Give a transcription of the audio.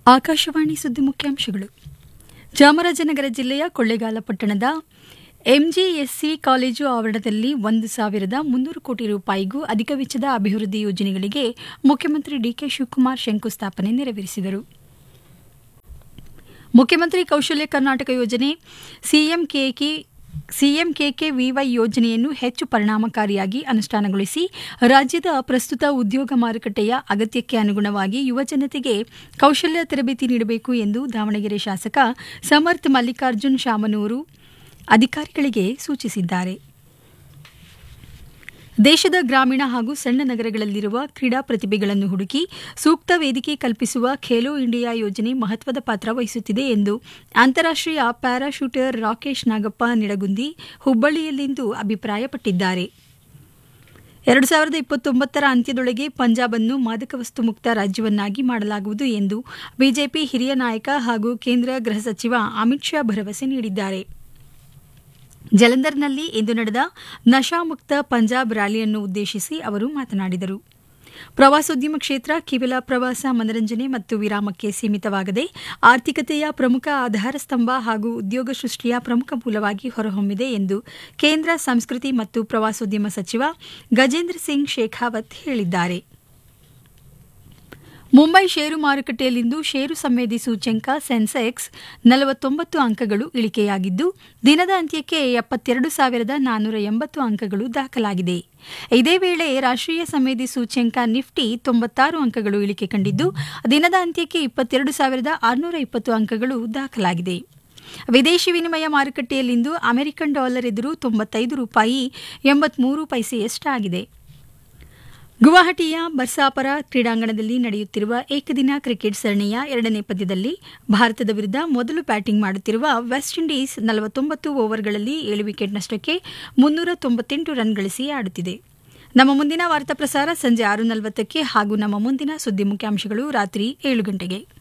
ಆಕಾಶವಾಣಿ ಸುದ್ದಿ ಮುಖ್ಯಾಂಶಗಳು ಚಾಮರಾಜನಗರ ಜಿಲ್ಲೆಯ ಕೊಳ್ಳೇಗಾಲ ಪಟ್ಟಣದ ಎಂಜಿಎಸ್ಸಿ ಕಾಲೇಜು ಆವರಣದಲ್ಲಿ ಒಂದು ಸಾವಿರದ ಮುನ್ನೂರು ಕೋಟಿ ರೂಪಾಯಿಗೂ ಅಧಿಕ ವೆಚ್ಚದ ಅಭಿವೃದ್ಧಿ ಯೋಜನೆಗಳಿಗೆ ಮುಖ್ಯಮಂತ್ರಿ ಡಿಕೆ ಶಿವಕುಮಾರ್ ಶಂಕುಸ್ಥಾಪನೆ ನೆರವೇರಿಸಿದರು ಮುಖ್ಯಮಂತ್ರಿ ಕೌಶಲ್ಯ ಕರ್ನಾಟಕ ಯೋಜನೆ ಸಿಎಂಕೆಕೆ ಸಿಎಂಕೆಕೆವಿವೈ ಯೋಜನೆಯನ್ನು ಹೆಚ್ಚು ಪರಿಣಾಮಕಾರಿಯಾಗಿ ಅನುಷ್ಠಾನಗೊಳಿಸಿ ರಾಜ್ಯದ ಪ್ರಸ್ತುತ ಉದ್ಯೋಗ ಮಾರುಕಟ್ಟೆಯ ಅಗತ್ಯಕ್ಕೆ ಅನುಗುಣವಾಗಿ ಯುವಜನತೆಗೆ ಕೌಶಲ್ಯ ತರಬೇತಿ ನೀಡಬೇಕು ಎಂದು ದಾವಣಗೆರೆ ಶಾಸಕ ಸಮರ್ಥ್ ಮಲ್ಲಿಕಾರ್ಜುನ್ ಶಾಮನೂರು ಅಧಿಕಾರಿಗಳಿಗೆ ಸೂಚಿಸಿದ್ದಾರೆ ದೇಶದ ಗ್ರಾಮೀಣ ಹಾಗೂ ಸಣ್ಣ ನಗರಗಳಲ್ಲಿರುವ ಕ್ರೀಡಾ ಪ್ರತಿಭೆಗಳನ್ನು ಹುಡುಕಿ ಸೂಕ್ತ ವೇದಿಕೆ ಕಲ್ಪಿಸುವ ಖೇಲೋ ಇಂಡಿಯಾ ಯೋಜನೆ ಮಹತ್ವದ ಪಾತ್ರ ವಹಿಸುತ್ತಿದೆ ಎಂದು ಅಂತಾರಾಷ್ಟೀಯ ಪ್ಯಾರಾಶೂಟರ್ ರಾಕೇಶ್ ನಾಗಪ್ಪ ನಿಡಗುಂದಿ ಹುಬ್ಬಳ್ಳಿಯಲ್ಲಿಂದು ಅಭಿಪ್ರಾಯಪಟ್ಟಿದ್ದಾರೆ ಎರಡು ಸಾವಿರದ ಇಪ್ಪತ್ತೊಂಬತ್ತರ ಅಂತ್ಯದೊಳಗೆ ಪಂಜಾಬ್ ಅನ್ನು ಮಾದಕ ವಸ್ತು ಮುಕ್ತ ರಾಜ್ಯವನ್ನಾಗಿ ಮಾಡಲಾಗುವುದು ಎಂದು ಬಿಜೆಪಿ ಹಿರಿಯ ನಾಯಕ ಹಾಗೂ ಕೇಂದ್ರ ಗೃಹ ಸಚಿವ ಅಮಿತ್ ಶಾ ಭರವಸೆ ನೀಡಿದ್ದಾರೆ ಜಲಂಧರ್ನಲ್ಲಿ ಇಂದು ನಡೆದ ನಶಾಮುಕ್ತ ಪಂಜಾಬ್ ರ್ಯಾಲಿಯನ್ನು ಉದ್ದೇಶಿಸಿ ಅವರು ಮಾತನಾಡಿದರು ಪ್ರವಾಸೋದ್ಯಮ ಕ್ಷೇತ್ರ ಕೇವಲ ಪ್ರವಾಸ ಮನರಂಜನೆ ಮತ್ತು ವಿರಾಮಕ್ಕೆ ಸೀಮಿತವಾಗದೆ ಆರ್ಥಿಕತೆಯ ಪ್ರಮುಖ ಆಧಾರ ಸ್ತಂಭ ಹಾಗೂ ಉದ್ಯೋಗ ಸೃಷ್ಟಿಯ ಪ್ರಮುಖ ಮೂಲವಾಗಿ ಹೊರಹೊಮ್ಮಿದೆ ಎಂದು ಕೇಂದ್ರ ಸಂಸ್ಕೃತಿ ಮತ್ತು ಪ್ರವಾಸೋದ್ಯಮ ಸಚಿವ ಗಜೇಂದ್ರ ಸಿಂಗ್ ಶೇಖಾವತ್ ಹೇಳಿದ್ದಾರೆ ಮುಂಬೈ ಷೇರು ಮಾರುಕಟ್ಟೆಯಲ್ಲಿಂದು ಷೇರು ಸಂವೇದಿ ಸೂಚ್ಯಂಕ ಸೆನ್ಸೆಕ್ಸ್ ನಲವತ್ತೊಂಬತ್ತು ಅಂಕಗಳು ಇಳಿಕೆಯಾಗಿದ್ದು ದಿನದ ಅಂತ್ಯಕ್ಕೆ ಎಪ್ಪತ್ತೆರಡು ಸಾವಿರದ ನಾನ್ನೂರ ಎಂಬತ್ತು ಅಂಕಗಳು ದಾಖಲಾಗಿದೆ ಇದೇ ವೇಳೆ ರಾಷ್ಟ್ರೀಯ ಸಂವೇದಿ ಸೂಚ್ಯಂಕ ನಿಫ್ಟಿ ತೊಂಬತ್ತಾರು ಅಂಕಗಳು ಇಳಿಕೆ ಕಂಡಿದ್ದು ದಿನದ ಅಂತ್ಯಕ್ಕೆ ಇಪ್ಪತ್ತೆರಡು ಸಾವಿರದ ಆರುನೂರ ಇಪ್ಪತ್ತು ಅಂಕಗಳು ದಾಖಲಾಗಿದೆ ವಿದೇಶಿ ವಿನಿಮಯ ಮಾರುಕಟ್ಟೆಯಲ್ಲಿಂದು ಅಮೆರಿಕನ್ ಡಾಲರ್ ಎದುರು ತೊಂಬತ್ತೈದು ರೂಪಾಯಿ ಎಂಬತ್ಮೂರು ಪೈಸೆಯಷ್ಟಾಗಿದೆ ಗುವಾಹಟಿಯ ಬರ್ಸಾಪರ ಕ್ರೀಡಾಂಗಣದಲ್ಲಿ ನಡೆಯುತ್ತಿರುವ ಏಕದಿನ ಕ್ರಿಕೆಟ್ ಸರಣಿಯ ಎರಡನೇ ಪಂದ್ಯದಲ್ಲಿ ಭಾರತದ ವಿರುದ್ಧ ಮೊದಲು ಬ್ಯಾಟಿಂಗ್ ಮಾಡುತ್ತಿರುವ ವೆಸ್ಟ್ ಇಂಡೀಸ್ ನಲವತ್ತೊಂಬತ್ತು ಓವರ್ಗಳಲ್ಲಿ ಏಳು ವಿಕೆಟ್ ನಷ್ಟಕ್ಕೆ ಮುನ್ನೂರ ತೊಂಬತ್ತೆಂಟು ರನ್ ಗಳಿಸಿ ಆಡುತ್ತಿದೆ ನಮ್ಮ ಮುಂದಿನ ವಾರ್ತಾ ಪ್ರಸಾರ ಸಂಜೆ ಆರು ನಲವತ್ತಕ್ಕೆ ಹಾಗೂ ನಮ್ಮ ಮುಂದಿನ ಸುದ್ದಿ ಮುಖ್ಯಾಂಶಗಳು ರಾತ್ರಿ ಏಳು ಗಂಟೆಗೆ